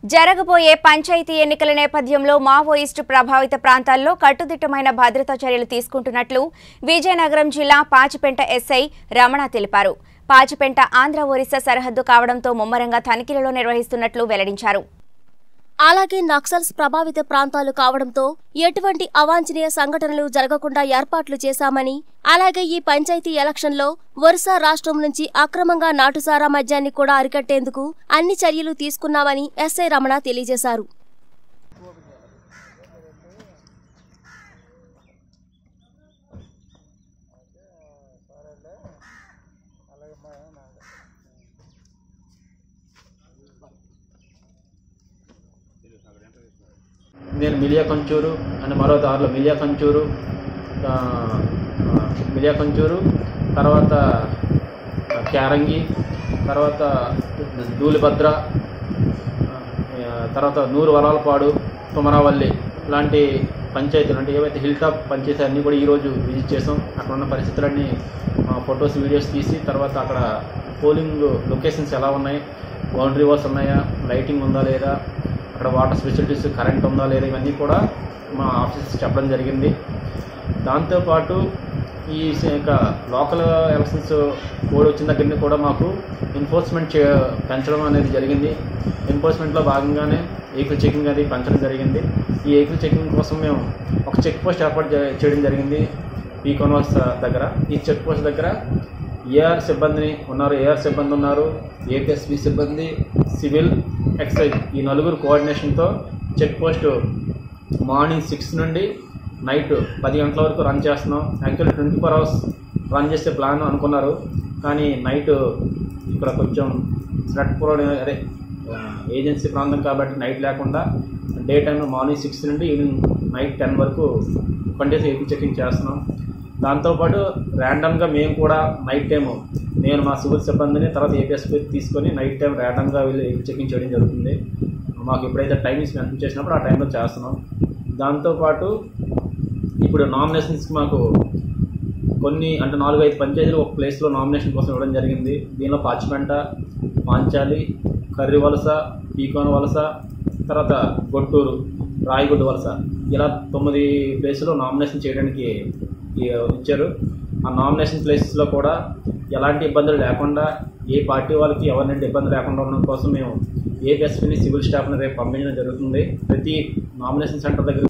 జరగబోయే పంచాయతీ ఎన్నికల నేపథ్యంలో మావోయిస్టు ప్రభావిత ప్రాంతాల్లో కట్టుదిట్టమైన భద్రతా చర్యలు తీసుకుంటున్నట్లు విజయనగరం జిల్లా పాచిపెంట ఎస్ఐ రమణ తెలిపారు పాచిపెంట ఆంధ్ర ఒరిస్సా సరిహద్దు కావడంతో ముమ్మరంగా తనిఖీలలో నిర్వహిస్తున్నట్లు వెల్లడించారు అలాగే నక్సల్స్ ప్రభావిత ప్రాంతాలు కావడంతో ఎటువంటి అవాంఛనీయ సంఘటనలు జరగకుండా ఏర్పాట్లు చేశామని అలాగే ఈ పంచాయతీ ఎలక్షన్లో ఒరిస్సా రాష్ట్రం నుంచి అక్రమంగా నాటుసారా మద్యాన్ని కూడా అరికట్టేందుకు అన్ని చర్యలు తీసుకున్నామని ఎస్ఐ రమణ తెలియజేశారు నేను మిలియా కంచూరు అని మరో దారిలో మిలియా కంచూరు ఆ, ఆ, మిలియా కంచూరు తర్వాత ఆ, క్యారంగి తర్వాత ధూళిభద్ర ఆ, తర్వాత నూరు వరాలపాడు తుమరావల్లి ఇలాంటి పంచాయతీలు అంటే ఏవైతే హిల్ టాప్ పంచాయతీ అన్నీ కూడా ఈరోజు విజిట్ చేసాం అక్కడ ఉన్న పరిస్థితులన్నీ ఫొటోస్ వీడియోస్ తీసి తర్వాత అక్కడ పోలింగ్ లొకేషన్స్ ఎలా ఉన్నాయి బౌండరీ వాల్స్ ఉన్నాయా లైటింగ్ ఉందా లేదా అక్కడ వాటర్ ఫెసిలిటీస్ కరెంట్ ఉందా లేదా ఇవన్నీ కూడా మా ఆఫీసర్స్ చెప్పడం జరిగింది దాంతోపాటు ఈ స- యొక్క లోకల్ ఎలక్షన్స్ కోడ్ వచ్చిన దగ్గర నుంచి కూడా మాకు ఎన్ఫోర్స్మెంట్ చే పెంచడం అనేది జరిగింది ఎన్ఫోర్స్మెంట్లో భాగంగానే వెహికల్ చెకింగ్ అది పెంచడం జరిగింది ఈ వెహికల్ చెకింగ్ కోసం మేము ఒక చెక్ పోస్ట్ ఏర్పాటు చే- చేయడం జరిగింది ఈ కొనవాల్స్ దగ్గర ఈ చెక్ పోస్ట్ దగ్గర ఏఆర్ సిబ్బందిని ఉన్నారు ఏఆర్ సిబ్బంది ఉన్నారు ఏపీఎస్పి సిబ్బంది సివిల్ ఎక్సైజ్ ఈ నలుగురు కోఆర్డినేషన్తో చెక్ పోస్ట్ మార్నింగ్ సిక్స్ నుండి నైట్ పది గంటల వరకు రన్ చేస్తున్నాం actually twenty four hours run చేసే ప్లాన్ అనుకున్నారు కానీ నైట్ ఇక్కడ కొంచెం స్లట్పురం అదే ఆ, ఏజెన్సీ ప్రాంతం కాబట్టి నైట్ లేకుండా డే టైంలో మార్నింగ్ సిక్స్ నుండి ఈవినింగ్ నైట్ టెన్ వరకు కంటిన్యూస్ ఏపీ చెకింగ్ చేస్తున్నాం దాంతోపాటు ర్యాండమ్గా మేము కూడా నైట్ టైము నేను మా సివిల్ సిబ్బందిని తర్వాత ఏపీఎస్పీ తీసుకొని నైట్ టైం ర్యాండమ్గా వెళ్ళి ఏపీ చెకింగ్ చేయడం జరుగుతుంది మాకు ఎప్పుడైతే టైమింగ్స్ మెన్షన్ చేసినప్పుడు ఆ టైంలో చేస్తున్నాం దాంతోపాటు ఇప్పుడు నామినేషన్స్కి మాకు కొన్ని అంటే నాలుగు ఐదు పంచాయతీలు ఒక ప్లేస్లో నామినేషన్ కోసం ఇవ్వడం జరిగింది దీనిలో పాచిపెంట పాంచాలి కర్రి వలస పీకోన వలస తర్వాత గొట్టూరు రాయగుడ్డ వలస ఇలా తొమ్మిది ప్లేసులో నామినేషన్ చేయడానికి ఈ ఇచ్చారు ఆ నామినేషన్ ప్లేసెస్లో కూడా ఎలాంటి ఇబ్బందులు లేకుండా ఏ పార్టీ వాళ్ళకి ఎవరినంటే ఇబ్బంది లేకుండా ఉండడం కోసం మేము ఏపీఎస్పీని సివిల్ స్టాఫ్ని రేపు పంపించడం జరుగుతుంది ప్రతి నామినేషన్ సెంటర్ దగ్గర